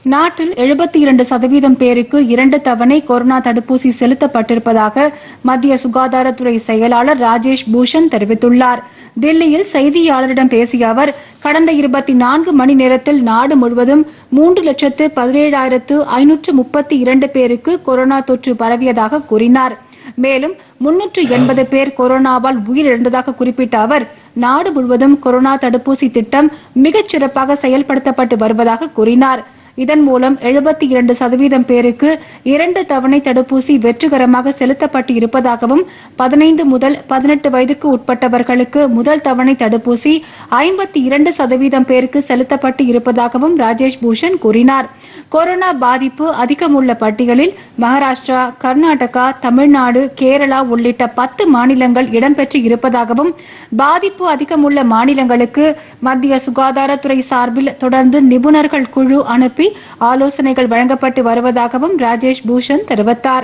நாட்டில் எழுபத்தி இரண்டு சதவீதம் பேருக்கு இரண்டு தவணை கொரோனா தடுப்பூசி செலுத்தப்பட்டிருப்பதாக மத்திய சுகாதாரத்துறை செயலாளர் ராஜேஷ் பூஷன் தெரிவித்துள்ளார் தில்லியில் செய்தியாளரிடம் பேசிய அவர் கடந்த இருபத்தி நான்கு மணி நேரத்தில் நாடு முழுவதும் மூன்று லட்சத்து பதினேழாயிரத்து ஐநூற்று முப்பத்தி இரண்டு பேருக்கு கொரோனா தொற்று பரவியதாக கூறினார் மேலும் முன்னூற்று எண்பது பேர் கொரோனாவால் உயிரிழந்ததாக குறிப்பிட்ட அவர் நாடு முழுவதும் கொரோனா தடுப்பூசி திட்டம் மிகச் சிறப்பாக செயல்படுத்தப்பட்டு வருவதாக கூறினார் இதன் மூலம் எழுபத்தி இரண்டு சதவீதம் பேருக்கு இரண்டு தவணை தடுப்பூசி வெற்றிகரமாக செலுத்தப்பட்டு இருப்பதாகவும் பதினைந்து முதல் பதினெட்டு வயதுக்கு உட்பட்டவர்களுக்கு முதல் தவணை தடுப்பூசி ஐம்பத்தி இரண்டு சதவீதம் பேருக்கு செலுத்தப்பட்டு இருப்பதாகவும் ராஜேஷ் பூஷன் கூறினார் கொரோனா பாதிப்பு அதிகமுள்ள பட்டியலில் மகாராஷ்டிரா கர்நாடகா தமிழ்நாடு கேரளா உள்ளிட்ட பத்து மாநிலங்கள் இடம்பெற்று இருப்பதாகவும் பாதிப்பு அதிகமுள்ள மாநிலங்களுக்கு மத்திய சுகாதாரத்துறை சார்பில் தொடர்ந்து நிபுணர்கள் குழு அனுப்பி ஆலோசனைகள் வழங்கப்பட்டு வருவதாகவும் ராஜேஷ் பூஷன் தெரிவித்தார்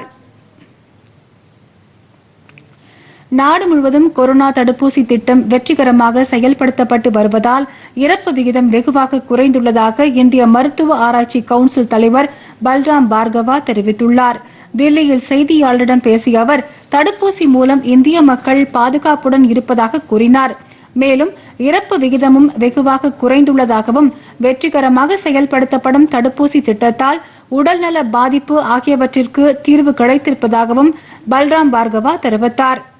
நாடு முழுவதும் கொரோனா தடுப்பூசி திட்டம் வெற்றிகரமாக செயல்படுத்தப்பட்டு வருவதால் இறப்பு விகிதம் வெகுவாக குறைந்துள்ளதாக இந்திய மருத்துவ ஆராய்ச்சி கவுன்சில் தலைவர் பல்ராம் பார்கவா தெரிவித்துள்ளார் தில்லியில் செய்தியாளரிடம் பேசிய அவர் தடுப்பூசி மூலம் இந்திய மக்கள் பாதுகாப்புடன் இருப்பதாக கூறினார் மேலும் இறப்பு விகிதமும் வெகுவாக குறைந்துள்ளதாகவும் வெற்றிகரமாக செயல்படுத்தப்படும் தடுப்பூசி திட்டத்தால் உடல்நல பாதிப்பு ஆகியவற்றிற்கு தீர்வு கிடைத்திருப்பதாகவும் பல்ராம் பார்கவா தெரிவித்தாா்